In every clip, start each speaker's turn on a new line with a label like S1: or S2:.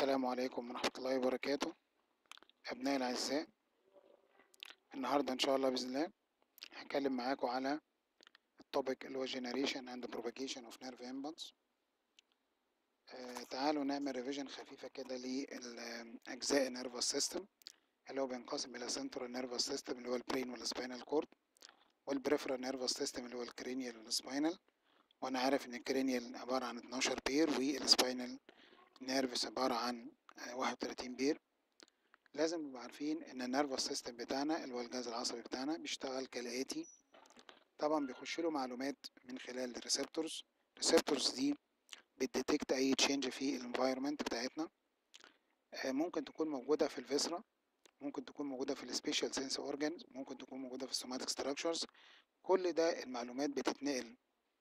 S1: السلام عليكم ورحمة الله وبركاته أبنائي الأعزاء النهاردة إن شاء الله بإذن الله هتكلم معاكم على التوبيك اللي هو generation and propagation of nerve impulse آه تعالوا نعمل ريفيجن خفيفة كده للأجزاء النيرفس سيستم اللي هو بينقسم إلى central nervous system اللي هو البرين والسباينال كورد والبريفرال نيرفس سيستم اللي هو الكرينيال والسباينال وأنا عارف إن الكرينيال عبارة عن 12 بير والسباينال نيرفس عبارة عن واحد وتلاتين بير لازم نبقى عارفين ان النيرفس سيستم بتاعنا اللي هو الجهاز العصبي بتاعنا بيشتغل كالآتي طبعا بيخش له معلومات من خلال الريسبتورز الريسبتورز دي بتديتكت اي تشينج في الانفايرمنت بتاعتنا ممكن تكون موجودة في الفيسرا ممكن تكون موجودة في السبيشال سينس اورجانز ممكن تكون موجودة في السوماتيك ستراكشرز كل ده المعلومات بتتنقل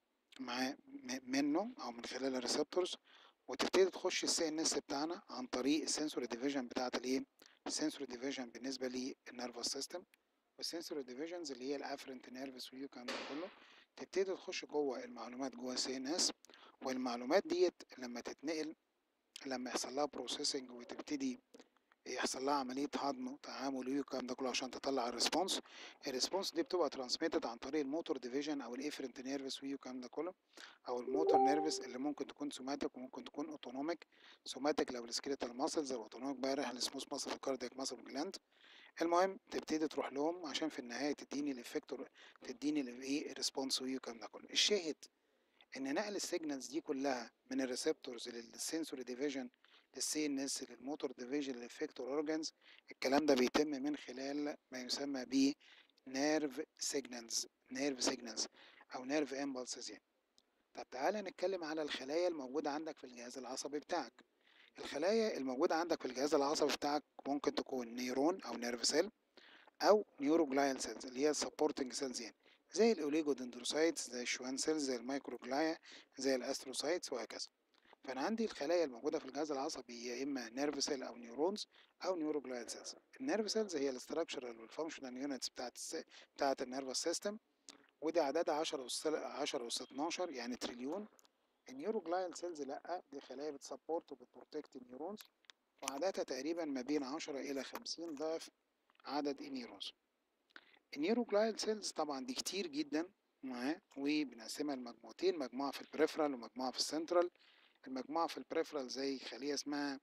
S1: مع منه او من خلال الريسبتورز وتبتدي تخش السي ان اس بتاعنا عن طريق السنسوري ديفيجن بتاعت الايه السنسوري ديفيجن بالنسبه للنيرفس سيستم والسنسوري ديفيجنز اللي هي الافرنت نيرفس ويو الكلام ده كله تبتدي تخش جوه المعلومات جوه السي ان اس والمعلومات ديت لما تتنقل لما يحصل لها بروسيسنج وتبتدي يحصل لها عمليه هضم وتعامل ويو الكلام ده كله عشان تطلع الريسبونس الريسبونس دي بتبقى ترانسميتد عن طريق الموتور ديفيجن او الافرنت نيرفس ويو الكلام ده كله او الموتور نيرفس اللي ممكن تكون سوماتيك وممكن تكون اوتونوميك سوماتيك لو السكيليتال ماسلز او اوتونوميك بقى رايح للسموث ماسل الكاردياك ماسل جلاند المهم تبتدي تروح لهم عشان في النهايه تديني الافكتور تديني الايه الريسبونس ويو الكلام ده كله الشاهد ان نقل السيجنالز دي كلها من الريسبتورز للسنسوري ديفيجن للسي ان اس للموتور ديفيجن للافكتور اورجانز الكلام ده بيتم من خلال ما يسمى ب نيرف سيجنالز نيرف سيجنالز او نيرف امبلسز يعني طب تعالى نتكلم على الخلايا الموجودة عندك في الجهاز العصبي بتاعك الخلايا الموجودة عندك في الجهاز العصبي بتاعك ممكن تكون نيرون أو نيرف سيل أو نيوروجلايال سيلز اللي هي السبورتنج سيلز يعني زي الأوليجودندروسايتس زي الشوان سيلز زي الميكروجلايا زي الأستروسايتس وهكذا فأنا عندي الخلايا الموجودة في الجهاز العصبي يا إما نيرف سيل أو نيورونز أو نيوروجلايال سيلز النيرف سيلز هي الاستراكشرال والفانكشنال يونتس بتاعت بتاعت النيرفس سيستم ودي عددها 10 أس 10 أس 12 يعني تريليون النيوروجلايال سيلز لأ دي خلايا بتسبورت وبتبروتكت النيورونز وعددها تقريبا ما بين 10 إلى 50 ضعف عدد النيورونز النيوروجلايال سيلز طبعا دي كتير جدا معاه وبنقسمها لمجموعتين مجموعة في البريفرال ومجموعة في السنترال المجموعة في البريفرال زي خلية اسمها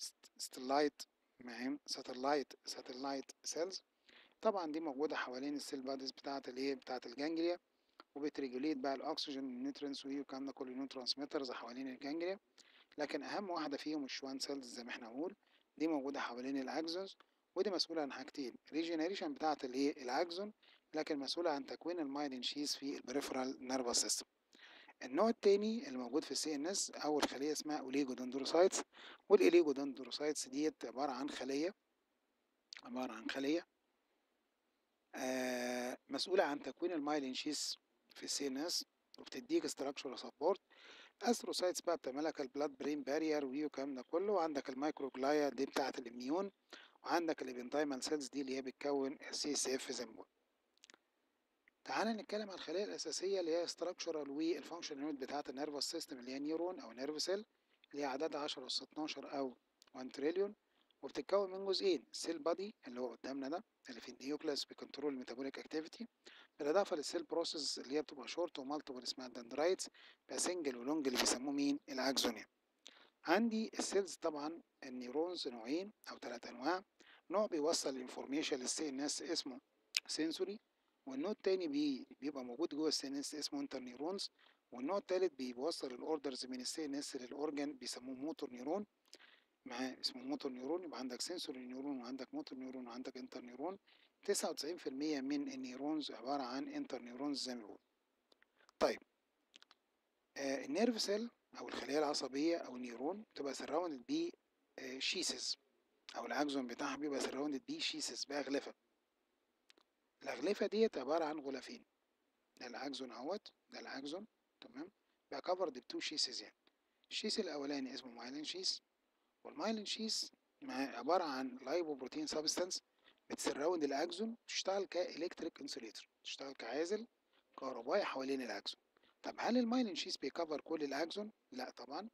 S1: ستلايت معاهم ساتلايت ساتلايت سيلز طبعا دي موجودة حوالين السيل باديز بتاعة الايه بتاعة الجانجليا وبتريجوليت بقى الاكسجين والنيوترينز والكلام ده كله نيو ترانسميترز حوالين الجانجليا لكن اهم واحدة فيهم الشوان سيلز زي ما احنا بنقول دي موجودة حوالين الاكزونز ودي مسؤولة عن حاجتين ريجينيريشن بتاعة الايه الاكزون لكن مسؤولة عن تكوين المايلين شيز في البريفرال نيرفس سيستم النوع التاني اللي موجود في السي ان اس اول خلية اسمها اوليجودندروسايتس والاوليجودندروسايتس ديت عبارة عن خلية عبارة عن خلية آه مسؤولة عن تكوين المايلين شيس في السي ان اس وبتديك ستراكشر سبورت استروسايتس بقى بتعملك البلاد برين بارير ويو الكلام ده كله وعندك المايكروجلايا دي بتاعة الاميون وعندك الابنتايمال سيلز دي اللي هي بتكون السي اس اف زي ما تعالى نتكلم عن الخلايا الأساسية اللي هي ستراكشرال والفانكشن يونت بتاعة النيرفس سيستم اللي هي نيورون أو نيرف سيل اللي هي عددها 10 أس 12 أو 1 تريليون وبتتكون من جزئين السيل بادي اللي هو قدامنا ده اللي في النيوكليس بيكنترول الميتابوليك اكتيفيتي بالاضافه للسيل بروسيس اللي هي بتبقى شورت ومالتيبل اسمها دندرايتس بقى سنجل ولونج اللي بيسموه مين الاكزونيا عندي السيلز طبعا النيورونز نوعين او ثلاث انواع نوع بيوصل الانفورميشن للسي ان اس اسمه سنسوري والنوع التاني بي بيبقى موجود جوه السي ان اس اسمه انتر نيورونز والنوع التالت بيوصل الاوردرز من السي ان اس للاورجن بيسموه موتور نيورون معاه اسمه موتور نيورون يبقى عندك سنسوري نيورون وعندك موتور نيورون وعندك انتر نيورون تسعة وتسعين في المية من النيورونز عبارة عن انتر نيورونز زي ما بنقول طيب آه النيرف سيل أو الخلية العصبية أو النيورون بتبقى سراوندد بي آه شيسز أو الأكزون بتاعها بيبقى سراوندد بي شيسز بأغلفة الأغلفة ديت عبارة عن غلافين ده الأكزون أهوت ده الأكزون تمام بقى كفرد بتو شيسز يعني الشيس الأولاني اسمه مايلين شيس والمايلين شيس عبارة عن لايبو بروتين سابستانس بتسراوند الاكزون تشتغل كالكتريك انسوليتور تشتغل كعازل كهربائي حوالين الاكزون طب هل المايلين شيس بيكفر كل الاكزون لا طبعا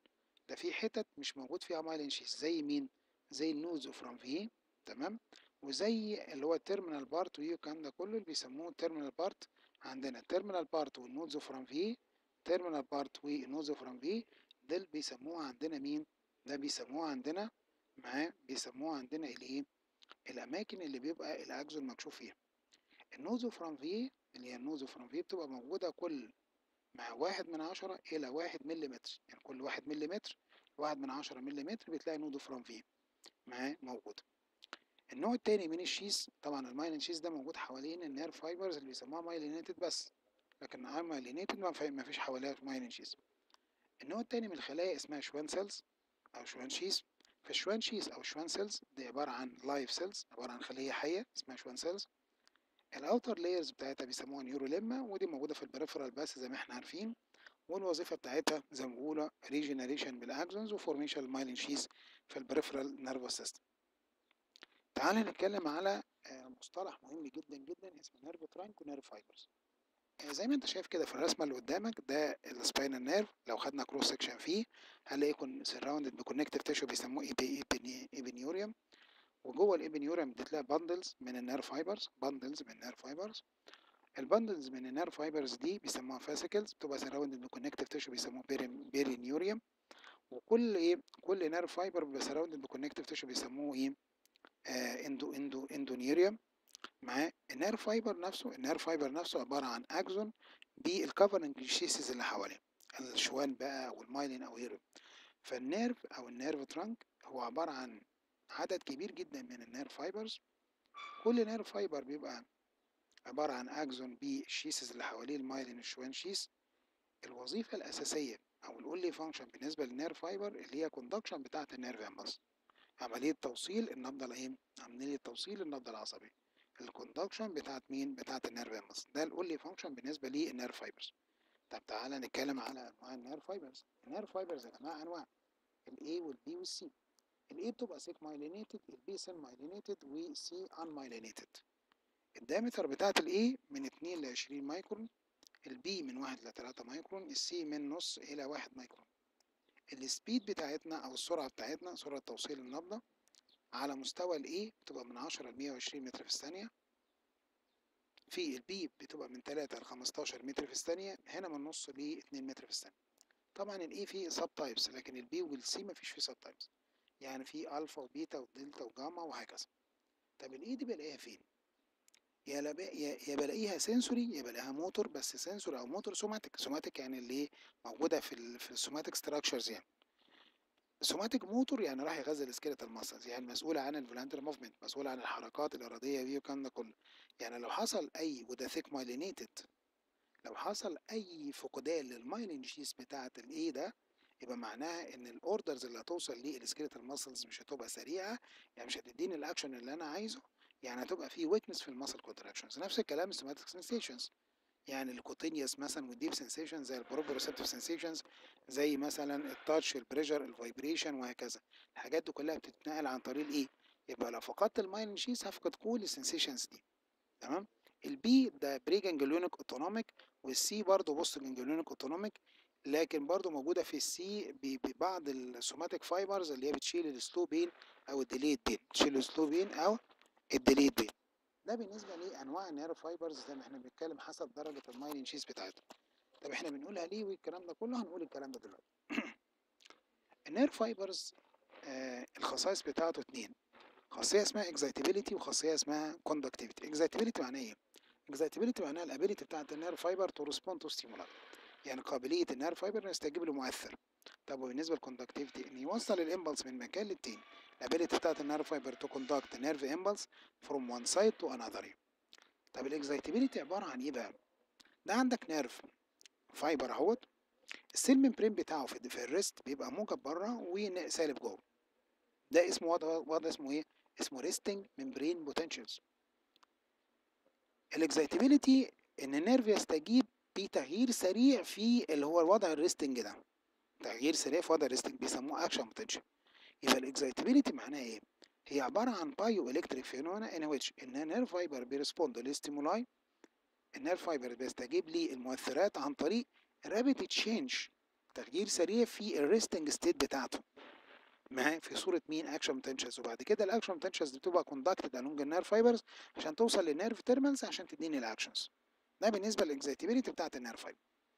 S1: ده في حتت مش موجود فيها مايلين شيس زي مين زي النوز اوف رانفيه تمام وزي اللي هو التيرمينال بارت والكلام ده كله اللي بيسموه التيرمينال بارت عندنا التيرمينال بارت والنودز اوف رانفيه تيرمينال بارت والنودز اوف رانفيه دول بيسموها عندنا مين ده بيسموها عندنا معاه بيسموها عندنا الايه الاماكن اللي بيبقى الاكزون مكشوف فيها النوزو فرانفيه اللي هي النوزو فرانفيه بتبقى موجودة كل مع واحد من عشرة إلى واحد مليمتر يعني كل واحد مليمتر واحد من عشرة مليمتر بتلاقي نودو فرانفيه معاه موجودة النوع التاني من الشيس طبعا المايلين شيس ده موجود حوالين النير فايبرز اللي بيسموها مايلينيتد بس لكن ام مايلينيتد ما فيش حواليها مايلين شيس النوع التاني من الخلايا اسمها شوان سيلز او شوان شيس فالشوان شيس او شوان سيلز دي عبارة عن لايف سيلز عبارة عن خلية حية اسمها شوان سيلز الاوتر لايرز بتاعتها بيسموها نيوروليما ودي موجودة في البريفرال بس زي ما احنا عارفين والوظيفة بتاعتها زي ما بيقولوا ريجنريشن بالاكزونز وفورميشن المايلين شيس في البريفرال نيرفس سيستم تعال نتكلم على مصطلح مهم جدا جدا اسمه نيرف ترانك ونيرف فايبرز زي ما انت شايف كده في الرسمه اللي قدامك ده السباينال نيرف لو خدنا كروس سكشن فيه هنلاقيه يكون سراوندد بكونكتيف تيشو بيسموه ايبنيوريوم وجوه الايبنيوريوم بتلاقي باندلز من النيرف فايبرز باندلز من النيرف فايبرز الباندلز من النيرف فايبرز دي بيسموها فاسيكلز بتبقى سراوندد بكونكتيف تيشو بيسموه بيرينيوريوم وكل ايه كل نيرف فايبر بيبقى سراوندد بكونكتيف تيشو بيسموه ايه آه اندو اندو اندونيوريوم مع النير فايبر نفسه النير فايبر نفسه عبارة عن اكزون بالكفرنج شيسز اللي حواليه الشوان بقى والمايلين او غيره فالنيرف او النيرف ترانك هو عبارة عن عدد كبير جدا من النير فايبرز كل نير فايبر بيبقى عبارة عن اكزون بالشيسز اللي حواليه المايلين الشوان شيس الوظيفة الأساسية أو الأولي فانكشن بالنسبة للنير فايبر اللي هي كوندكشن بتاعة النيرف امبلس عملية توصيل النبضة الايه؟ عملية توصيل النبضة العصبية الكوندكشن بتاعت مين بتاعت النيرف امبلس ده الاونلي فانكشن بالنسبه للنيرف فايبرز طب تعالى نتكلم على انواع النيرف فايبرز النيرف فايبرز يا جماعه انواع الاي والبي والسي الاي بتبقى سيك مايلينيتد البي سيل مايلينيتد والسي ان مايلينيتد الدايمتر بتاعت الاي من 2 ل 20 مايكرون البي من 1 ل 3 مايكرون السي من نص الى 1 مايكرون السبيد بتاعتنا او السرعه بتاعتنا سرعه توصيل النبضه على مستوى الاي بتبقى من 10 ل 120 متر في الثانية في البي بتبقى من 3 ل 15 متر في الثانية هنا من نص ل 2 متر في الثانية طبعا الاي فيه سب تايبس لكن البي والسي مفيش فيه سب تايبس يعني في الفا وبيتا ودلتا وجاما وهكذا طب الاي دي بلاقيها فين يا لب... يا يا بلاقيها سنسوري يا بلاقيها موتور بس سنسوري او موتور سوماتيك سوماتيك يعني اللي موجوده في ال... في السوماتيك ستراكشرز يعني السوماتيك موتور يعني راح يغذي السكيلتال ماسلز يعني مسؤولة عن الفولانتري موفمنت مسؤولة عن الحركات الإرادية دي والكلام ده كله يعني لو حصل أي وده ثيك مايلينيتد لو حصل أي فقدان للمايلين شيس بتاعة الإيه ده يبقى معناها إن الأوردرز اللي هتوصل للسكيلتال ماسلز مش هتبقى سريعة يعني مش هتديني الأكشن اللي أنا عايزه يعني هتبقى في ويكنس في الماسل كونتراكشنز نفس الكلام السوماتيك سنسيشنز يعني الكوتينيوس مثلا والديب سنسيشن زي البروبروسيبتيف سنسيشنز زي مثلا التاتش البريشر الفايبريشن وهكذا الحاجات دي كلها بتتنقل عن طريق الايه يبقى لو فقدت المايلين شيس هفقد كل السنسيشنز دي تمام البي ده بري جانجليونيك اوتونوميك والسي برضه بوست جانجليونيك اوتونوميك لكن برضه موجوده في السي ببعض السوماتيك فايبرز اللي هي بتشيل السلو بين او الديليد بين تشيل السلو بين او الديليد بين ده بالنسبة لأنواع النيرف فايبرز زي ما احنا بنتكلم حسب درجة المايلين شيس بتاعتها طب احنا بنقولها ليه والكلام ده كله هنقول الكلام ده دلوقتي النيرف فايبرز آه الخصائص بتاعته اتنين خاصية اسمها اكزايتابيليتي وخاصية اسمها كوندكتيفيتي اكزايتابيليتي معناها ايه؟ اكزايتابيليتي معناها الابيليتي بتاعت النيرف فايبر تو ريسبوند تو ستيمولاي يعني قابلية النيرف فايبر انه يستجيب لمؤثر طب وبالنسبة للكوندكتيفيتي ان يوصل الامبلس من مكان للتاني الابيليتي بتاعت النيرف فايبر تو كوندكت نيرف امبلس فروم وان سايد تو انذر طب الاكزايتابيليتي عبارة عن ايه بقى؟ ده عندك نيرف فايبر اهوت السيل ممبرين بتاعه في, في الريست بيبقى موجب بره وسالب جوه ده اسمه وضع وضع اسمه ايه؟ اسمه ريستنج ممبرين بوتنشالز الاكزايتابيليتي ان النيرف يستجيب بتغيير سريع في اللي هو الوضع الريستنج ده تغيير سريع في وضع الريستنج بيسموه اكشن بوتنشال يبقى الاكزايتابيليتي معناها ايه؟ هي عبارة عن بايو الكتريك فينومينا ان ويتش ان النيرف فايبر بيرسبوند للستيمولاي النيرف فايبر بيستجيب للمؤثرات عن طريق رابيد تشينج تغيير سريع في الريستنج ستيت بتاعته معاه في صورة مين اكشن بوتنشالز وبعد كده الاكشن بوتنشالز دي بتبقى كوندكتد along النيرف فايبرز عشان توصل للنيرف تيرمينالز عشان تديني الاكشنز ده بالنسبة للاكزايتابيلتي بتاعت النيرف فايبر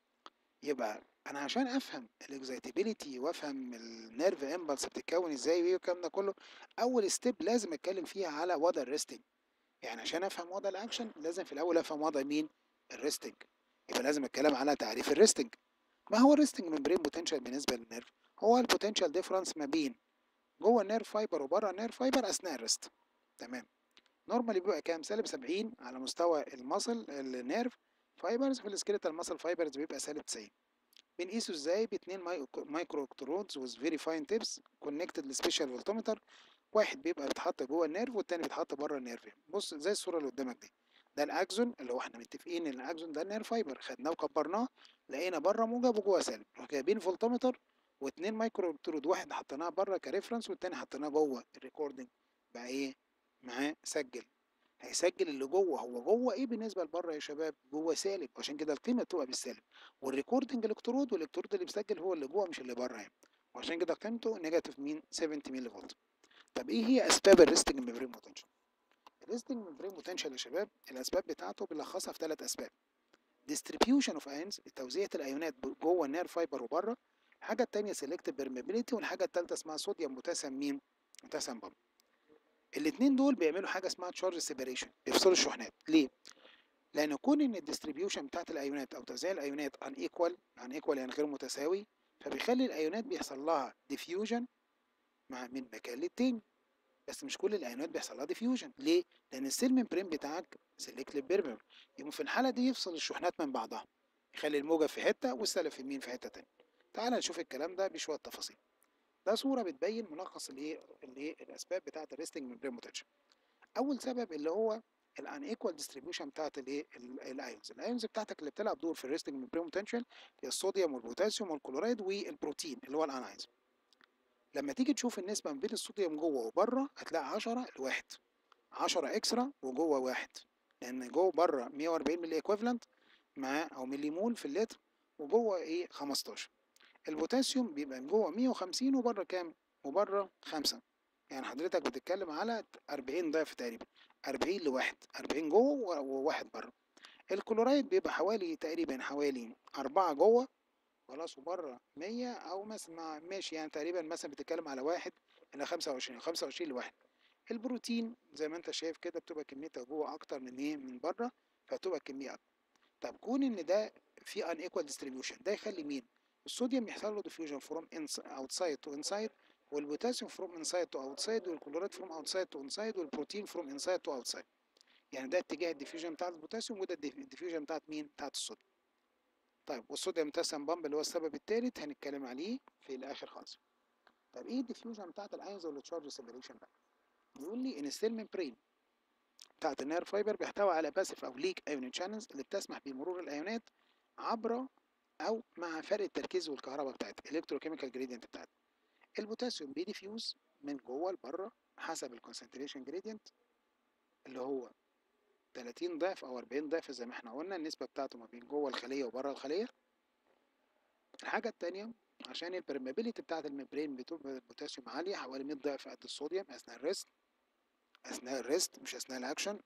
S1: يبقى انا عشان افهم الاكزايتابيلتي وافهم النيرف امبلس بتتكون ازاي وايه والكلام ده كله اول ستيب لازم اتكلم فيها على وضع الريستنج يعني عشان افهم وضع الاكشن لازم في الاول افهم وضع مين الريستنج يبقى لازم اتكلم على تعريف الريستنج ما هو الريستنج ممبرين بوتنشال بالنسبه للنيرف هو البوتنشال ديفرنس ما بين جوه النيرف فايبر وبره النيرف فايبر اثناء الريست تمام نورمالي بيبقى كام سالب 70 على مستوى المصل النيرف فايبرز في السكيلتال ماسل فايبرز بيبقى سالب 90 بنقيسه ازاي باتنين مايكرو الكترودز وذ فيري فاين تيبس كونكتد لسبيشال فولتومتر واحد بيبقى بيتحط جوه النيرف والتاني بيتحط بره النيرف بص زي الصوره اللي قدامك دي ده الاكزون اللي هو احنا متفقين ان الاكزون ده النيرف فايبر خدناه وكبرناه لقينا بره موجب وجوه سالب رحنا جايبين فولتومتر واتنين مايكرو الكترود واحد حطيناه بره كريفرنس والتاني حطيناه جوه الريكوردنج بقى ايه معاه سجل هيسجل اللي جوه هو جوه ايه بالنسبه لبره يا شباب جوه سالب عشان كده القيمه بتبقى بالسالب والريكوردنج الكترود والالكترود اللي بيسجل هو اللي جوه مش اللي بره يعني وعشان كده قيمته نيجاتيف مين 70 ملي فولت طب ايه هي اسباب الريستنج ميمبرين بوتنشال الريستنج ميمبرين بوتنشال يا شباب الاسباب بتاعته بنلخصها في ثلاث اسباب distribution اوف ايونز توزيع الايونات جوه النير فايبر وبره الحاجه الثانيه سيلكتيف بيرميبيليتي والحاجه الثالثه اسمها صوديوم بوتاسيوم مين بوتاسيوم بامب الاثنين دول بيعملوا حاجه اسمها تشارج سيبريشن بيفصلوا الشحنات ليه لان كون ان الديستريبيوشن بتاعت الايونات او توزيع الايونات ان ايكوال ان ايكوال يعني غير متساوي فبيخلي الايونات بيحصل لها ديفيوجن مع من مكان للتاني بس مش كل الايونات بيحصل لها ديفيوجن ليه لان السيل ممبرين بتاعك سيلكتيف بيرميبل يبقى في الحاله دي يفصل الشحنات من بعضها يخلي الموجب في حته والسالب في يمين في حته تانية تعال نشوف الكلام ده بشويه تفاصيل ده صوره بتبين ملخص الايه الايه الاسباب بتاعه الريستنج ممبرين بوتنشال اول سبب اللي هو الان ايكوال ديستريبيوشن بتاعت الايه الايونز الايونز بتاعتك اللي بتلعب دور في الريستنج ممبرين بوتنشال هي الصوديوم والبوتاسيوم والكلورايد والبروتين اللي هو الاناينز لما تيجي تشوف النسبه ما بين الصوديوم جوه وبره هتلاقي 10 لواحد 10 اكسترا وجوه واحد لان جوه بره 140 ملي ايكويفالنت مع او ملي مول في اللتر وجوه ايه 15 البوتاسيوم بيبقى جوه 150 وبره كام وبره 5 يعني حضرتك بتتكلم على 40 ضعف تقريبا 40 لواحد 40 جوه وواحد بره الكلورايد بيبقى حوالي تقريبا حوالي 4 جوه خلاص وبره 100 او مثلا ماشي يعني تقريبا مثلا بتتكلم على واحد الى 25 25 لواحد البروتين زي ما انت شايف كده بتبقى كميتها جوه اكتر من ايه من بره فبتبقى الكميه اكتر طب كون ان ده في ان ايكوال ديستريبيوشن ده يخلي مين الصوديوم يحصل له ديفيوجن فروم اوتسايد تو انسايد والبوتاسيوم فروم انسايد تو اوتسايد والكلوريد فروم اوتسايد تو انسايد والبروتين فروم انسايد تو اوتسايد يعني ده اتجاه الديفيوجن بتاعت البوتاسيوم وده الديفيوجن بتاعت مين بتاعت الصوديوم طيب والصوديوم بوتاسيوم بامب اللي هو السبب الثالث هنتكلم عليه في الاخر خالص طب ايه الديفيوجن بتاعت الايونز والتشارج سيبريشن بقى بيقول لي ان السيل ممبرين بتاعت النير فايبر بيحتوي على باسف او ليك ايون شانلز اللي بتسمح بمرور الايونات عبر او مع فرق التركيز والكهرباء بتاعتها الكتروكيميكال جريدينت بتاعتها البوتاسيوم بيديفيوز من جوه لبره حسب الكونسنتريشن جريدينت اللي هو 30 ضعف او 40 ضعف زي ما احنا قلنا النسبه بتاعته ما بين جوه الخليه وبره الخليه الحاجه الثانيه عشان البرمابيليتي بتاعت الممبرين بتبقى البوتاسيوم عاليه حوالي 100 ضعف قد الصوديوم اثناء الريست اثناء الريست مش اثناء الاكشن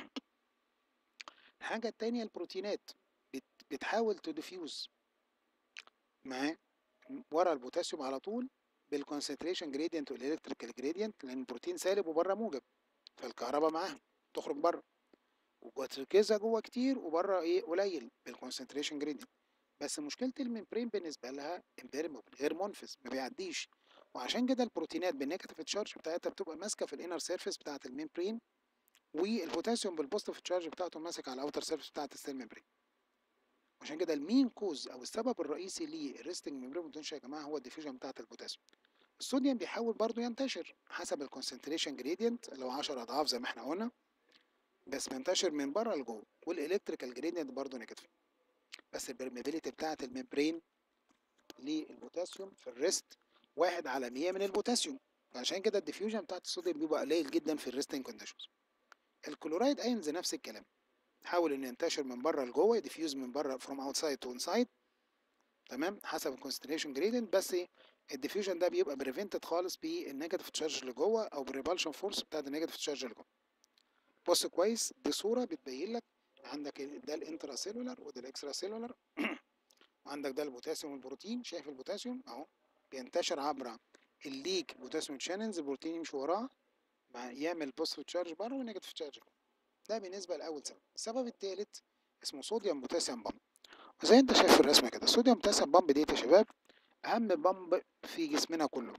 S1: الحاجه الثانيه البروتينات بتحاول تديفيوز معاه ورا البوتاسيوم على طول بالكونسنتريشن جريدينت والالكتريكال جريدينت لان البروتين سالب وبره موجب فالكهرباء معاها تخرج بره وتركيزها جوه كتير وبره ايه قليل بالكونسنتريشن جريدينت بس مشكله الممبرين بالنسبه لها امبيرمبل غير منفذ ما بيعديش وعشان كده البروتينات بالنيجاتيف تشارج بتاعتها بتبقى ماسكه في الانر سيرفيس بتاعه الممبرين والبوتاسيوم بالبوزيتيف تشارج بتاعته ماسك على الاوتر سيرفيس بتاعه السيل ممبرين عشان كده المين كوز او السبب الرئيسي للريستنج ممبرين بوتنشال يا جماعه هو الديفيوجن بتاعه البوتاسيوم الصوديوم بيحاول برضو ينتشر حسب الكونسنتريشن جريدينت اللي هو 10 اضعاف زي ما احنا قلنا بس بينتشر من بره لجوه والالكتريكال جريدينت برضو نيجاتيف بس البرميبيليتي بتاعه الممبرين للبوتاسيوم في الريست واحد على 100 من البوتاسيوم عشان كده الديفيوجن بتاعت الصوديوم بيبقى قليل جدا في الريستنج كونديشنز الكلورايد ايونز نفس الكلام حاول انه ينتشر من بره لجوه يديفيوز من بره فروم اوتسايد تو انسايد تمام حسب الكونسنتريشن جريدنت بس الديفيوجن ده بيبقى بريفنتد خالص بالنيجاتيف تشارج اللي جوه او بالريبالشن فورس بتاعت النيجاتيف تشارج اللي جوه بص كويس دي صوره بتبين لك عندك ده الانترا سيلولار وده الاكسترا سيلولار وعندك ده البوتاسيوم والبروتين شايف البوتاسيوم اهو بينتشر عبر الليك بوتاسيوم شانلز البروتين يمشي وراه مع يعمل بوزيتيف تشارج بره ونيجاتيف تشارج جوه ده بالنسبه لاول سبب السبب الثالث اسمه صوديوم بوتاسيوم بامب وزي انت شايف في الرسمه كده الصوديوم بوتاسيوم بامب ديت يا شباب اهم بامب في جسمنا كله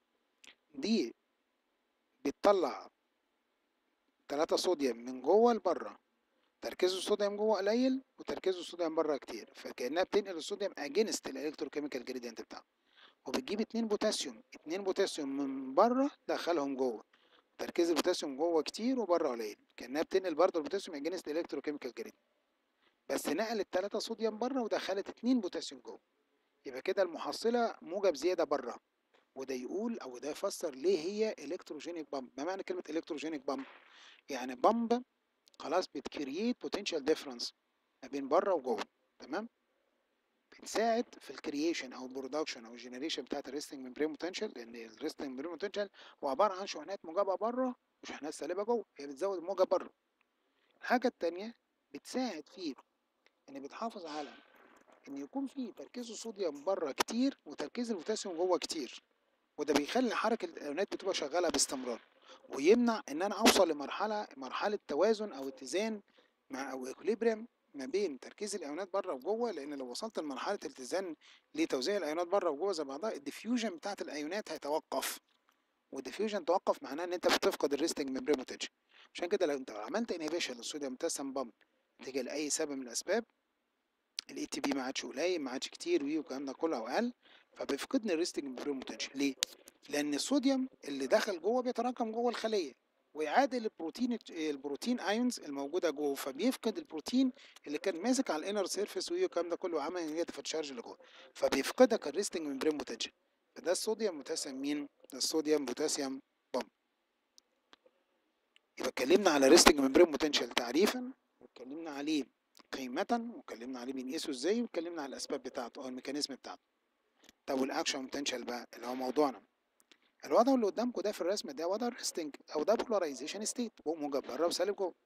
S1: دي بتطلع تلاتة صوديوم من جوه لبره تركيز الصوديوم جوه قليل وتركيز الصوديوم بره كتير فكانها بتنقل الصوديوم اجينست الالكتروكيميكال جريدينت بتاعه وبتجيب اتنين بوتاسيوم اتنين بوتاسيوم من بره دخلهم جوه تركيز البوتاسيوم جوه كتير وبره قليل كانها بتنقل برضه البوتاسيوم اجينست الالكتروكيميكال جريدينت بس نقلت تلاتة صوديوم بره ودخلت اتنين بوتاسيوم جوه يبقى كده المحصلة موجب زيادة بره وده يقول او ده يفسر ليه هي الكتروجينيك بامب ما معنى كلمة الكتروجينيك بامب يعني بامب خلاص بتكرييت بوتنشال ديفرنس ما بين بره وجوه تمام بتساعد في الكرييشن او البرودكشن او الجنريشن بتاعت الريستنج ممبرين بوتنشال لان الريستنج ممبرين بوتنشال هو عباره عن شحنات موجبه بره وشحنات سالبه جوه هي بتزود الموجب بره الحاجه التانية بتساعد في ان بتحافظ على ان يكون في تركيز الصوديوم بره كتير وتركيز البوتاسيوم جوه كتير وده بيخلي حركه الايونات بتبقى شغاله باستمرار ويمنع ان انا اوصل لمرحله مرحله توازن او اتزان مع او اكوليبريم ما بين تركيز الايونات بره وجوه لان لو وصلت لمرحله الاتزان لتوزيع الايونات بره وجوه زي بعضها الديفيوجن بتاعت الايونات هيتوقف والديفيوجن توقف معناه ان انت بتفقد الريستنج ممبرين بوتنشال عشان كده لو انت عملت انهبيشن للصوديوم بوتاسيوم بامب تيجي لاي سبب من الاسباب الاي تي بي ما عادش قليل ما عادش كتير وي والكلام ده كله او اقل فبيفقدني الريستنج ممبرين بوتنشال ليه؟ لان الصوديوم اللي دخل جوه بيتراكم جوه الخليه ويعادل البروتين البروتين ايونز الموجوده جوه فبيفقد البروتين اللي كان ماسك على الانر سيرفيس والكلام ده كله وعمل نيجاتيف تشارج اللي جوه فبيفقدك الريستنج ممبرين بوتنشال فده الصوديوم بوتاسيوم مين؟ ده الصوديوم بوتاسيوم بامب يبقى اتكلمنا على ريستنج ممبرين بوتنشال تعريفا واتكلمنا عليه قيمة واتكلمنا عليه بنقيسه ازاي واتكلمنا على الاسباب بتاعته او الميكانيزم بتاعته طب والاكشن بوتنشال بقى اللي هو موضوعنا الوضع اللي قدامكم ده في الرسم ده وضع الريستنج او ده بولاريزيشن ستيت موجب بره وسالب جوه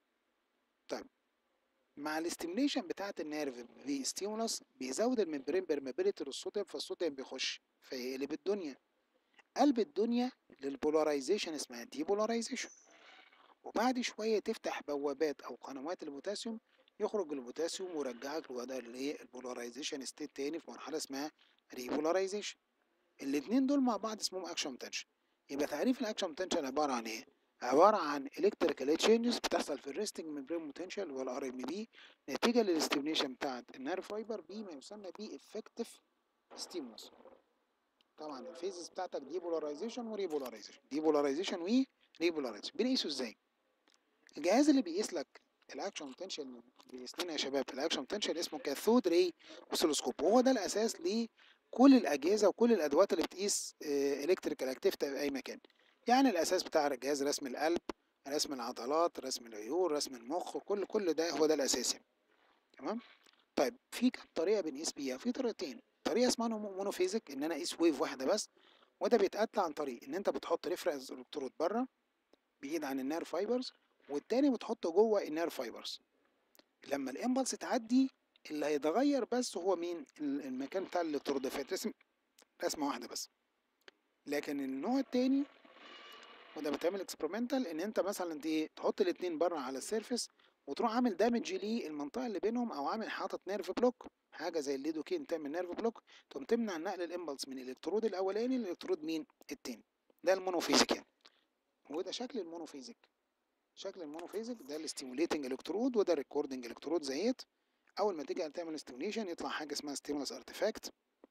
S1: طيب مع الاستيميليشن بتاعه النيرف بستيمولس بيزود الممبرين بيرمابيليتي للصوديوم فالصوديوم بيخش فيقلب الدنيا قلب الدنيا للبولاريزيشن اسمها ديبولاريزيشن وبعد شويه تفتح بوابات او قنوات البوتاسيوم يخرج البوتاسيوم ويرجعك لوضع الايه البولاريزيشن ستيت تاني في مرحله اسمها ريبولاريزيشن الاتنين دول مع بعض اسمهم اكشن بوتنشال يبقى تعريف الاكشن بوتنشال عباره عن ايه عباره عن الكتريكال تشينجز بتحصل في الريستنج ممبرين بوتنشال والار ام بي نتيجه للاستيميليشن بتاعت النيرف فايبر بما يسمى بيه افكتيف ستيمولس طبعا الفيزز بتاعتك دي بولاريزيشن وريبولاريزيشن دي بولاريزيشن وريبولاريزيشن بنقيسه ازاي الجهاز اللي بيقيس لك الاكشن بوتنشال بيقيس لنا يا شباب الاكشن بوتنشال اسمه كاثود ري اوسيلوسكوب وهو ده الاساس لكل الاجهزه وكل الادوات اللي بتقيس الكتريكال اكتيفيتي في اي مكان يعني الاساس بتاع الجهاز رسم القلب رسم العضلات رسم العيون رسم المخ كل كل ده هو ده الاساس يعني. تمام طيب في كام طريقه بنقيس بيها في طريقتين طريقه اسمها مونوفيزيك ان انا اقيس ويف واحده بس وده بيتقطع عن طريق ان انت بتحط ريفرنس الكترود بره بعيد عن النير فايبرز والتاني بتحطه جوه النير فايبرز لما الامبلس تعدي اللي هيتغير بس هو مين المكان بتاع الالكترود فيترسم رسمه واحده بس لكن النوع التاني وده بتعمل اكسبيرمنتال ان انت مثلا ايه تحط الاتنين بره على السيرفيس وتروح عامل دامج للمنطقه اللي بينهم او عامل حاطط نيرف بلوك حاجه زي الليدوكين تعمل نيرف بلوك تقوم تمنع نقل الامبلس من الالكترود الاولاني للالكترود مين التاني ده المونوفيزيك يعني وده شكل المونوفيزيك شكل المونوفيزيك ده الاستيموليتنج الكترود وده الريكوردنج الكترود زيت اول ما تيجي تعمل ستيموليشن يطلع حاجه اسمها ستيمولس ارتفاكت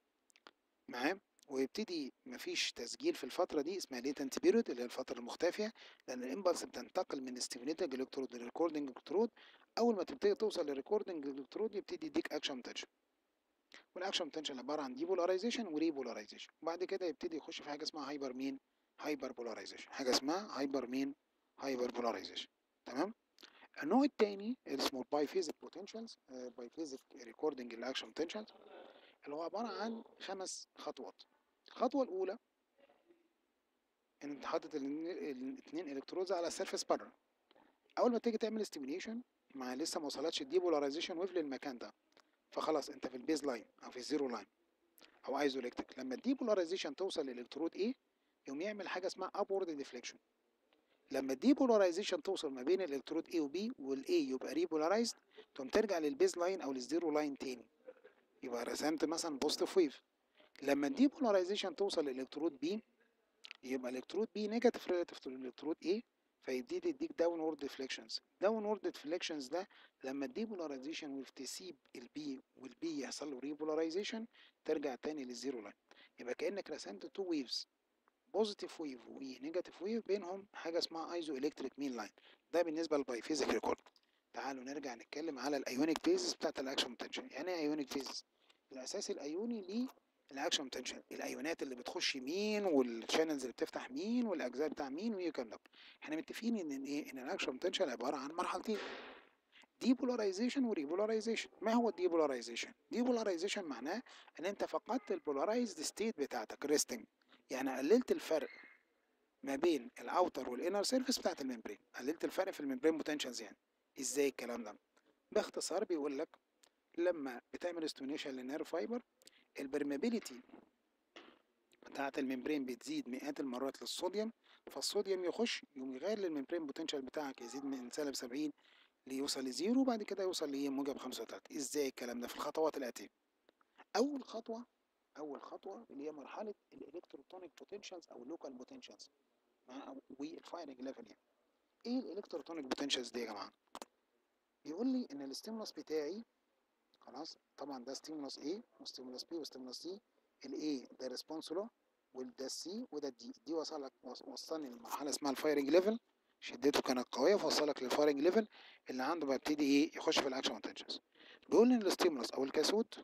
S1: معاه ويبتدي مفيش تسجيل في الفترة دي اسمها ليتنت بيريود اللي هي الفترة المختفية لأن الإمبلس بتنتقل من ستيميليتنج الكترود للريكوردنج الكترود أول ما تبتدي توصل للريكوردنج الكترود يبتدي يديك أكشن بوتنشال والأكشن بوتنشال عبارة عن ديبولاريزيشن وريبولاريزيشن وبعد كده يبتدي يخش في حاجة اسمها هايبر مين هايبر بولاريزيشن حاجة اسمها هايبر مين هايبر بولاريزيشن تمام النوع التاني اللي اسمه باي فيزيك بوتنشالز باي فيزيك ريكوردنج الاكشن بوتنشالز اللي هو عباره عن خمس خطوات الخطوه الاولى ان انت حاطط الاثنين الكترودز على السيرفيس بره اول ما تيجي تعمل ستيميليشن مع لسه ما وصلتش الديبولاريزيشن ويف للمكان ده فخلاص انت في البيز لاين او في الزيرو لاين او ايزوليكتيك لما الديبولاريزيشن توصل للالكترود ايه يقوم يعمل حاجه اسمها ابورد ديفليكشن لما الديبولاريزيشن توصل ما بين الالكترود A و B والاي يبقى ريبولارايزد تقوم ترجع للبيز لاين او للزيرو لاين تاني يبقى رسمت مثلا بوزيتيف ويف لما الديبولاريزيشن توصل للالكترود B يبقى الالكترود B نيجاتيف ريلاتيف تو الالكترود A فيبتدي يديك داون وورد ديفليكشنز داون وورد ديفليكشنز ده لما الديبولاريزيشن ويف تسيب البي والبي يحصل له ريبولاريزيشن ترجع تاني للزيرو لاين يبقى كانك رسمت تو ويفز بوزيتيف ويف ونيجاتيف ويف بينهم حاجه اسمها ايزو الكتريك مين لاين ده بالنسبه للباي فيزيك ريكورد تعالوا نرجع نتكلم على الايونيك فيزز بتاعت الاكشن بوتنشال يعني ايه ايونيك فيزز الاساس الايوني للاكشن بوتنشال الايونات اللي بتخش مين والشانلز اللي بتفتح مين والاجزاء بتاع مين والكلام ده احنا متفقين ان ايه ان الاكشن بوتنشال عباره عن مرحلتين ديبولاريزيشن وريبولاريزيشن ما هو الديبولاريزيشن ديبولاريزيشن معناه ان انت فقدت البولارايزد ستيت بتاعتك ريستنج يعني قللت الفرق ما بين الاوتر والانر سيرفيس بتاعت الممبرين قللت الفرق في الممبرين بوتنشالز يعني ازاي الكلام ده باختصار بيقول لك لما بتعمل ستيميوليشن للنير فايبر البرمابيليتي بتاعت الممبرين بتزيد مئات المرات للصوديوم فالصوديوم يخش يقوم يغير للممبرين بوتنشال بتاعك يزيد من سالب 70 ليوصل لزيرو وبعد كده يوصل لموجب 35 ازاي الكلام ده في الخطوات الاتيه اول خطوه اول خطوه اللي هي مرحله الالكتروتونيك بوتنشالز او اللوكال بوتنشالز والفايرنج ليفل يعني ايه الالكتروتونيك بوتنشالز دي يا جماعه بيقول لي ان الاستيمولس بتاعي خلاص طبعا ده ستيمولس A وستيمولس B وستيمولس C الاي ده ريسبونس له وده السي وده الدي دي وصلك وصلني لمرحله اسمها الفايرنج ليفل شدته كانت قويه فوصلك للفايرنج ليفل اللي عنده بيبتدي ايه يخش في الاكشن بوتنشالز بيقول ان الاستيمولس او الكاسود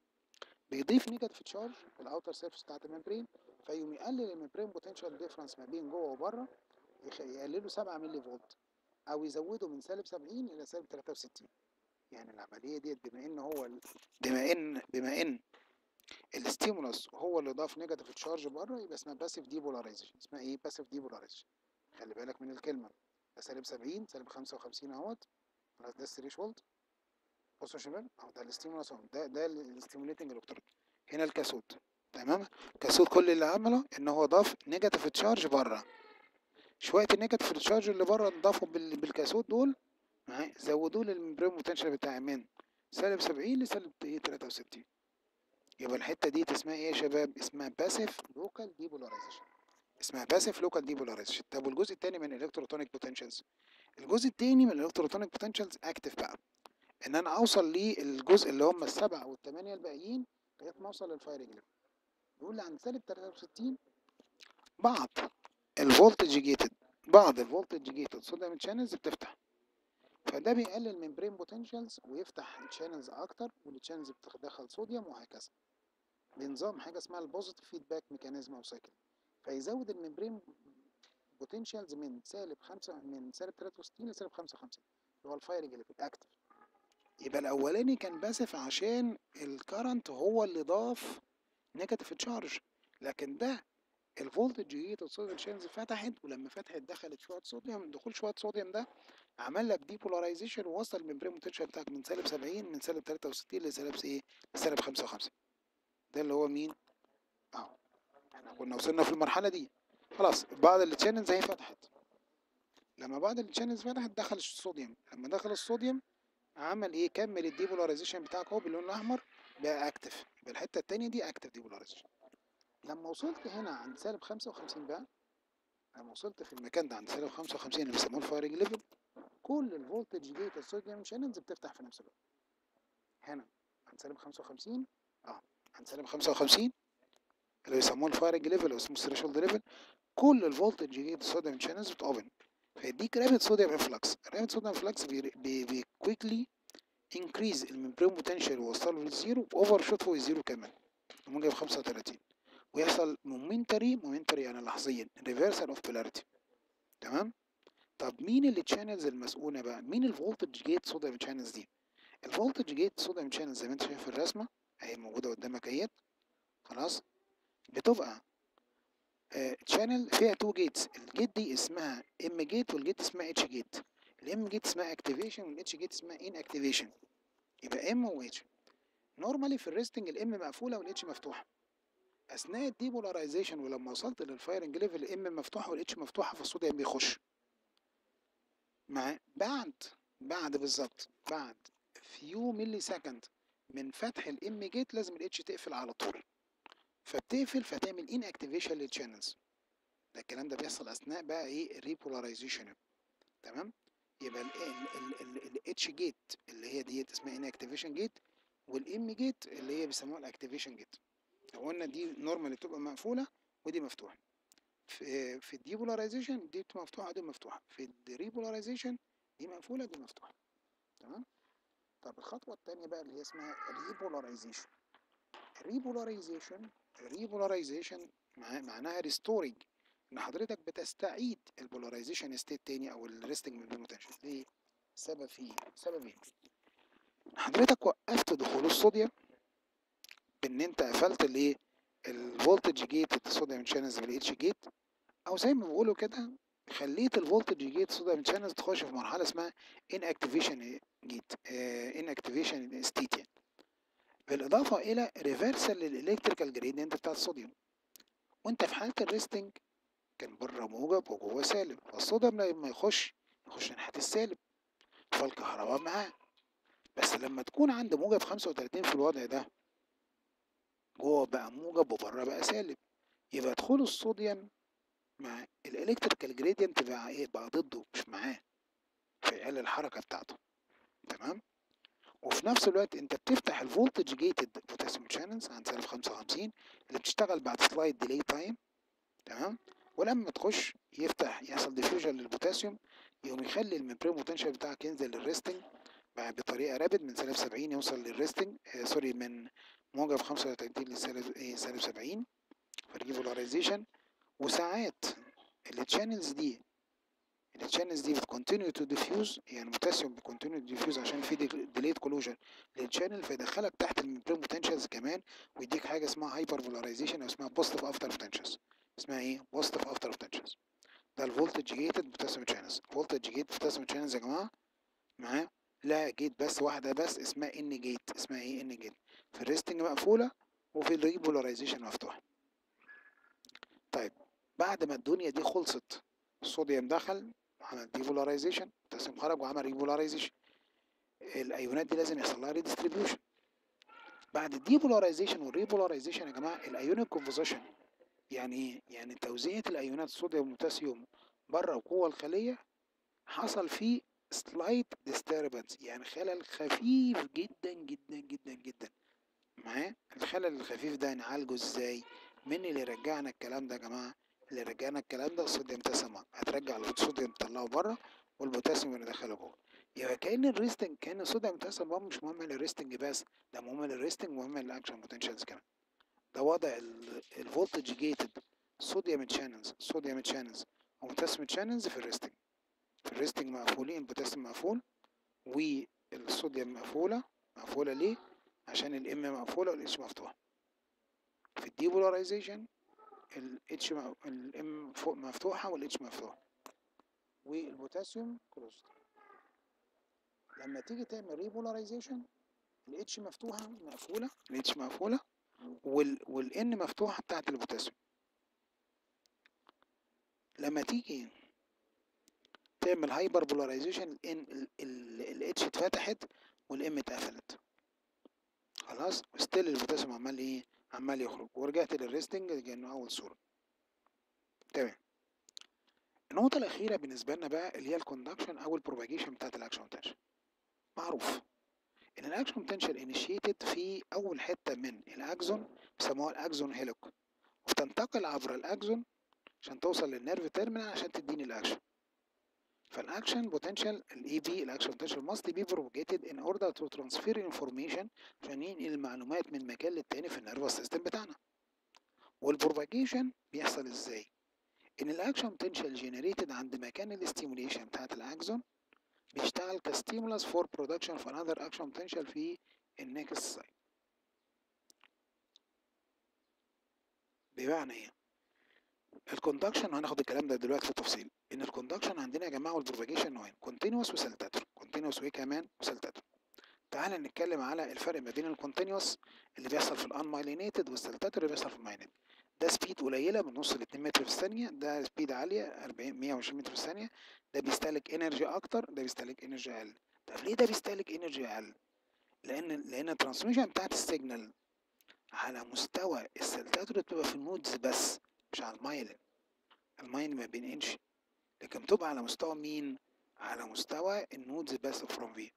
S1: بيضيف نيجاتيف تشارج في الاوتر سيرفيس بتاعت الممبرين فيقوم يقلل الممبرين بوتنشال ديفرنس ما بين جوه وبره يقلله 7 ملي فولت او يزوده من سالب 70 الى سالب 63 يعني العمليه ديت بما ان هو بما ان بما ان الستيمولس هو اللي ضاف نيجاتيف تشارج بره يبقى اسمها باسيف ديبولاريزيشن اسمها ايه باسيف ديبولاريزيشن خلي بالك من الكلمه ده سالب 70 سالب 55 اهوت خلاص ده الثريشولد بصوا يا شباب اهو ده الستيمولس اهو ده ده الستيموليتنج الكترود هنا الكاسود تمام الكاسود كل اللي عمله ان هو ضاف نيجاتيف تشارج بره شويه النيجاتيف تشارج اللي بره ضافوا بالكاسود دول معايا زودوا لي الممبرين بوتنشال بتاعي من سالب 70 لسالب 63 يبقى الحته دي اسمها ايه يا شباب اسمها باسيف لوكال ديبولاريزيشن اسمها باسيف لوكال ديبولاريزيشن طب والجزء الثاني من الالكتروتونيك بوتنشالز الجزء الثاني من الالكتروتونيك بوتنشالز اكتف بقى ان انا اوصل للجزء اللي هم السبعه والثمانيه الباقيين لغايه ما اوصل للفايرنج ليفل بيقول لي عند سالب 63 بعض الفولتج جيتد بعض الفولتج جيتد صوديوم شانلز بتفتح فده بيقلل ممبرين بوتنشالز ويفتح تشانلز اكتر والتشانلز بتدخل صوديوم وهكذا بنظام حاجه اسمها البوزيتيف فيدباك ميكانيزم او سايكل فيزود الممبرين بوتنشالز من سالب 5 من سالب 63 لسالب 55 اللي هو الفايرنج اللي في الاكتف يبقى الاولاني كان باسف عشان الكرنت هو اللي ضاف نيجاتيف تشارج لكن ده الفولتج جيت الصوديوم شانز فتحت ولما فتحت دخلت شويه صوديوم دخول شويه صوديوم ده عمل لك ديبولاريزيشن ووصل الممبرين بوتنشال بتاعك من سالب 70 من سالب 63 لسالب ايه لسالب 55 ده اللي هو مين اهو احنا كنا وصلنا في المرحله دي خلاص بعض التشانلز اهي فتحت لما بعض التشانلز فتحت دخل الصوديوم لما دخل الصوديوم عمل ايه كمل الديبولاريزيشن بتاعك اهو باللون الاحمر بقى اكتف يبقى الحته التانية دي اكتف ديبولاريزيشن لما وصلت هنا عند سالب 55 بقى لما وصلت في المكان ده عند سالب 55 اللي بيسموه الفايرنج ليفل كل الفولتج جيت الصوديوم شانلز بتفتح في نفس الوقت هنا عند سالب 55 اه عند سالب 55 اللي بيسموه الفايرنج ليفل او اسمه الثريشولد ليفل كل الفولتج جيت الصوديوم شانلز بتوبن فيديك رابid صوديوم انفلكس رابid صوديوم انفلكس بي كويكلي انكريز الممبرين بوتنشال ويوصله للزيرو اوفر شوت فوق الزيرو كمان موجب 35 ويحصل مومنتري مومنتري يعني لحظيا ريفرسال اوف بولاريتي تمام طب مين اللي تشانلز المسؤوله بقى مين الفولتج جيت صوديوم شانلز دي الفولتج جيت صوديوم شانلز زي ما انت شايف في الرسمه اهي موجوده قدامك اهيت خلاص بتبقى تشانل فيها تو جيتس الجيت دي اسمها ام جيت والجيت اسمها اتش جيت الام جيت اسمها اكتيفيشن والاتش جيت اسمها ان اكتيفيشن يبقى ام و اتش نورمالي في الريستنج الام مقفوله والاتش مفتوحه اثناء الديبولاريزيشن ولما وصلت للفايرنج ليفل الام مفتوحه والاتش مفتوحه فالصوديوم بيخش مع بعد بعد بالظبط بعد فيو ملي سكند من فتح الام جيت لازم الاتش تقفل على طول فبتقفل فتعمل ان اكتيفيشن للشانلز ده الكلام ده بيحصل اثناء بقى ايه الريبولاريزيشن تمام يبقى الاتش جيت اللي هي ديت اسمها ان اكتيفيشن جيت والام جيت اللي هي بيسموها الاكتيفيشن جيت لو قلنا دي نورمال بتبقى مقفوله ودي مفتوحه في في الديبولاريزيشن دي بتبقى مفتوحه ودي مفتوحه في الريبولاريزيشن دي مقفوله دي مفتوحه تمام طب الخطوه الثانيه بقى اللي هي اسمها الريبولاريزيشن الريبولاريزيشن الريبولاريزيشن معناها ريستورنج ان حضرتك بتستعيد البولاريزيشن ستيت تاني او الريستنج من بوتنشال ليه سبب فيه سبب ايه حضرتك وقفت دخول الصوديوم بان انت قفلت الايه الفولتج جيت الصوديوم شانلز بالاتش جيت او زي ما بيقولوا كده خليت الفولتج جيت صوديوم شانلز تخش في مرحله اسمها ان اكتيفيشن جيت ان اكتيفيشن ستيت يعني بالاضافه الى ريفرسال للالكتريكال جريدينت بتاع الصوديوم وانت في حاله الريستنج كان بره موجب وجوه سالب فالصوديوم لما يخش يخش ناحيه السالب فالكهرباء معاه بس لما تكون عند موجب 35 في الوضع ده جوه بقى موجب وبره بقى سالب يبقى دخول الصوديوم مع الالكتريكال جريدينت بقى ايه بقى ضده مش معاه فيقلل الحركه بتاعته تمام وفي نفس الوقت انت بتفتح الفولتج جيتد بوتاسيوم شانلز عند سالب 55 اللي بتشتغل بعد سلايد ديلي تايم تمام ولما تخش يفتح يحصل ديفيوجن للبوتاسيوم يقوم يخلي الممبرين بوتنشال بتاعك ينزل للريستنج بطريقه رابد من سالب 70 يوصل للريستنج آه سوري من موجب 35 لسالب ايه سالب 70 في الريبولاريزيشن وساعات التشانلز دي التشانلز دي بتكونتينيو تو ديفيوز يعني البوتاسيوم بيكونتينيو ديفيوز عشان في ديليت كولوجن للشانل فيدخلك تحت الممبرين بوتنشالز كمان ويديك حاجه اسمها هايبر بولاريزيشن او اسمها بوزيتيف افتر بوتنشالز اسمها ايه بوزيتيف افتر بوتنشالز ده الفولتج جيتد بوتاسيوم شانلز فولتج جيت بوتاسيوم شانلز يا جماعه معاه لا جيت بس واحده بس اسمها ان جيت اسمها ايه ان جيت في الريستنج مقفوله وفي الريبولاريزيشن مفتوحه طيب بعد ما الدنيا دي خلصت الصوديوم دخل عمل ديبولاريزيشن البوتاسيوم خرج وعمل ريبولاريزيشن الايونات دي لازم يحصل لها ريديستريبيوشن بعد الديبولاريزيشن والريبولاريزيشن يا جماعه الايونيك كومبوزيشن يعني ايه يعني توزيعه الايونات الصوديوم والبوتاسيوم بره وجوه الخليه حصل فيه سلايت disturbance يعني خلل خفيف جدا جدا جدا جدا معاه الخلل الخفيف ده نعالجه ازاي مين اللي رجعنا الكلام ده يا جماعه اللي رجعنا الكلام ده الصوديوم تسمم هترجع الصوديوم تطلعه بره والبوتاسيوم اللي دخله جوه يبقى كأن الريستنج كأن الصوديوم تسمم مش مهم للريستنج بس ده مهم للريستنج ومهم للاكشن بوتنشالز كمان ده وضع الفولتج جيتد صوديوم تشانلز صوديوم تشانلز وبوتاسيوم تشانلز في الريستنج في الريستنج مقفولين البوتاسيوم مقفول والصوديوم مقفولة مقفولة ليه؟ عشان الام مقفولة والاتش مفتوحة في الديبولاريزيشن الاتش الام مفتوحة والاتش مفتوحة والبوتاسيوم كلوزد لما تيجي تعمل ريبولاريزيشن الاتش مفتوحة مقفولة الاتش مقفولة وال والان مفتوحة بتاعت البوتاسيوم لما تيجي تعمل هايبر بولاريزيشن ان الاتش اتفتحت والام اتقفلت خلاص ستيل البوتاسيوم عمال ايه عمال يخرج ورجعت للريستنج كانه اول صوره تمام النقطة الأخيرة بالنسبة لنا بقى اللي هي الكوندكشن أو البروباجيشن بتاعت الأكشن بوتنشال معروف إن الأكشن بوتنشال انيشيتد في أول حتة من الأكزون بيسموها الأكزون هيلوك وبتنتقل عبر الأكزون عشان توصل للنيرف تيرمينال عشان تديني الأكشن فالاكشن بوتنشال الاي بي الاكشن بوتنشال must be propagated in order to transfer information عشان ينقل المعلومات من مكان للتاني في النيرفس سيستم بتاعنا والبروباجيشن بيحصل ازاي ان الاكشن بوتنشال جنريتد عند مكان الاستيموليشن بتاعت الاكزون بيشتغل كستيمولس فور برودكشن اوف انذر اكشن بوتنشال في النكست سايت بمعنى ايه الكوندكشن هناخد الكلام ده دلوقتي في التفصيل ان الكوندكشن عندنا يا جماعه والبروباجيشن نوعين كونتينوس وسلتاتور كونتينوس وايه كمان وسلتاتور تعال نتكلم على الفرق ما بين الكونتينوس اللي بيحصل في الانمايلينيتد والسلتاتور اللي بيحصل في المايلينيتد ده سبيد قليله من نص ل 2 متر في الثانيه ده سبيد عاليه 40 120 متر في الثانيه ده بيستهلك انرجي اكتر ده بيستهلك انرجي اقل طب ليه ده بيستهلك انرجي اقل لان لان الترانسميشن بتاعت السيجنال على مستوى السلتاتور بتبقى في النودز بس مش على المايلين المايلين ما بينقلش لكن بتبقى على مستوى مين على مستوى النودز بس فروم في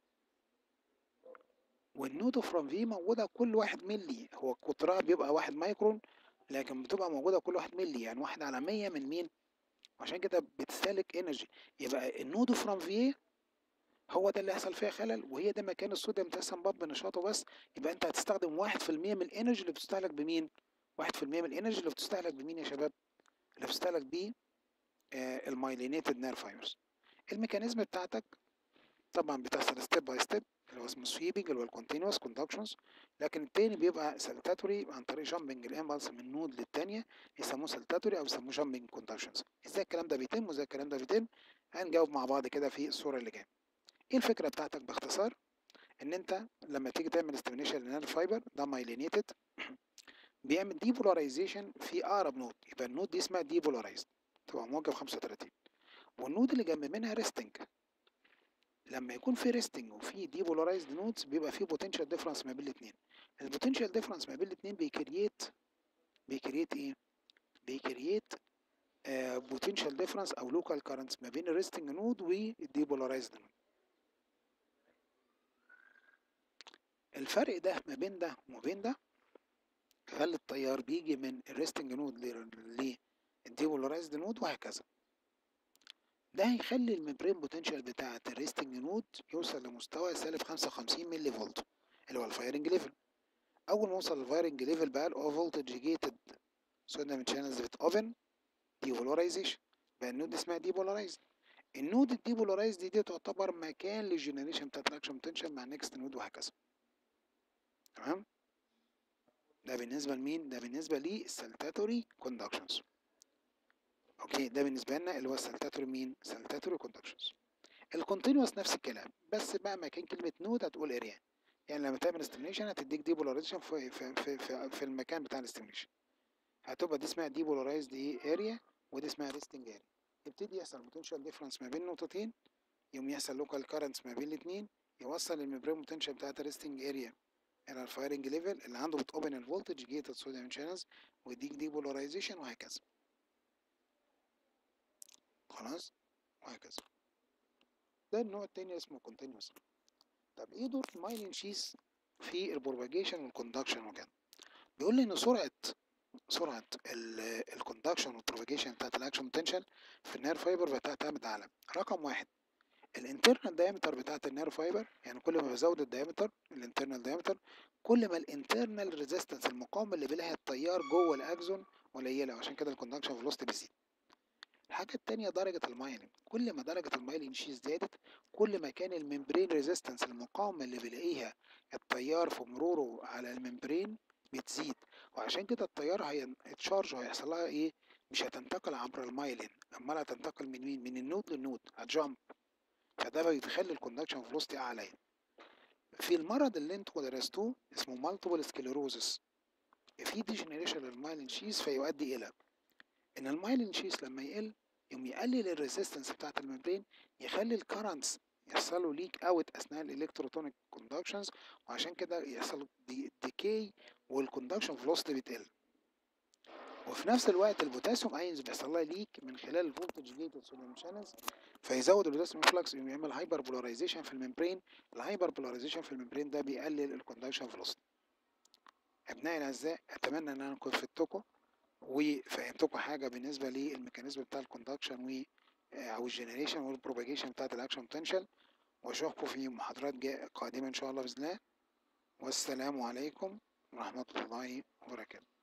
S1: والنود فروم في موجودة كل واحد ملي هو قطرها بيبقى واحد مايكرون لكن بتبقى موجودة كل واحد ملي يعني واحد على مية من مين عشان كده بتستهلك انرجي يبقى النود فروم في هو ده اللي هيحصل فيها خلل وهي ده مكان الصوديوم بوتاسيوم باب بنشاطه بس يبقى انت هتستخدم واحد في المية من الانرجي اللي بتستهلك بمين واحد في المية من الانرجي اللي بتستهلك بمين يا شباب اللي بتستهلك بيه آه المايلينيتد نير فايبرز الميكانيزم بتاعتك طبعا بتحصل ستيب باي ستيب اللي هو اسمه سويبنج اللي هو الكونتينوس كوندكشنز لكن التاني بيبقى سلتاتوري عن طريق جامبنج الامبلس من نود للتانية يسموه سلتاتوري او يسموه جامبنج كوندكشنز ازاي الكلام ده بيتم وازاي الكلام ده بيتم هنجاوب مع بعض كده في الصورة اللي جاية ايه الفكرة بتاعتك باختصار ان انت لما تيجي تعمل استيميليشن للنير فايبر ده مايلينيتد بيعمل ديبولاريزيشن في اقرب نود يبقى النود دي اسمها ديبولارايزد تبقى موجب 35 والنود اللي جنب منها ريستنج لما يكون في ريستنج وفي ديبولارايزد نودز بيبقى في بوتنشال ديفرنس ما بين الاثنين البوتنشال ديفرنس ما بين الاثنين بيكرييت بيكرييت ايه بيكرييت بوتنشال ديفرنس او لوكال كارنتس ما بين الريستنج نود والديبولارايزد نود الفرق ده ما بين ده وما بين ده خلي التيار بيجي من الريستنج نود للديبولارايزد نود وهكذا ده هيخلي الممبرين بوتنشال بتاعة الريستنج نود يوصل لمستوى سالب 55 ملي فولت اللي هو الفايرنج ليفل اول ما اوصل للفايرنج ليفل بقى الاو فولتج جيتد صوديوم شانلز بتوبن ديبولاريزيشن بقى النود اسمها ديبولارايزد النود الديبولارايزد دي, دي تعتبر مكان للجنريشن بتاعت الاكشن بوتنشال مع نيكست نود وهكذا تمام ده بالنسبه لمين ده بالنسبه للسلتاتوري كوندكشنز اوكي ده بالنسبه لنا اللي هو السلتاتوري مين سلتاتوري كوندكشنز الكونتينوس نفس الكلام بس بقى مكان كلمه نود هتقول اريا يعني لما تعمل استيميليشن هتديك ديبولاريزيشن في في, في, في, في المكان بتاع الاستيميليشن هتبقى دي اسمها ديبولارايزد ايه اريا ودي اسمها ريستنج اريا يبتدي يحصل بوتنشال ديفرنس ما بين نقطتين يوم يحصل لوكال كارنتس ما بين الاثنين يوصل الممبرين بوتنشال بتاعت الريستنج اريا الى الفايرنج ليفل اللي عنده بتوبن الفولتج جيتد صوديوم شانلز ويديك ديبولارايزيشن وهكذا خلاص وهكذا ده النوع التاني اسمه continuous طب ايه دور المايلين شيس في البروباجيشن والكوندكشن وكده بيقول لي ان سرعه سرعه الكوندكشن والبروباجيشن بتاعت الاكشن بوتنشال في النير فايبر بتعتمد على رقم واحد الانترنال دايمتر بتاعت النير فايبر يعني كل ما بزود الدايمتر الانترنال دايمتر كل ما الانترنال ريزيستنس المقاومه اللي بيلاقيها التيار جوه الاكزون قليله عشان كده الكوندكشن فيلوسيتي بيزيد الحاجة التانية درجة المايلين كل ما درجة المايلين شيز زادت كل ما كان الممبرين ريزيستنس المقاومة اللي بيلاقيها التيار في مروره على الممبرين بتزيد وعشان كده التيار هيتشارج وهيحصل لها ايه مش هتنتقل عبر المايلين امال هتنتقل من مين من النود للنود هتجامب فده بيخلي الكوندكشن فلوستي اعلى في المرض اللي انتوا درستوه اسمه مالتيبل سكليروزس في ديجنريشن للمايلين شيز فيؤدي الى ان المايلين شيس لما يقل يوم يقلل الريزيستنس بتاعت الممبرين يخلي الكرنتس يحصلوا ليك اوت اثناء الالكتروتونيك كوندكشنز وعشان كده يحصل دي ديكي والكوندكشن فلوسيتي بتقل وفي نفس الوقت البوتاسيوم اينز بيحصل لها ليك من خلال الفولتج جيتد صوديوم شانلز فيزود البوتاسيوم فلكس يقوم يعمل هايبر بولاريزيشن في الممبرين الهايبر بولاريزيشن في الممبرين ده بيقلل الكوندكشن فلوسيتي ابنائي الاعزاء اتمنى ان انا اكون فدتكم وفهمتكم حاجه بالنسبه للميكانيزم بتاع الكوندكشن و او الجنريشن والبروباجيشن بتاعت الاكشن بوتنشال واشوفكم في محاضرات قادمه ان شاء الله باذن الله والسلام عليكم ورحمه الله وبركاته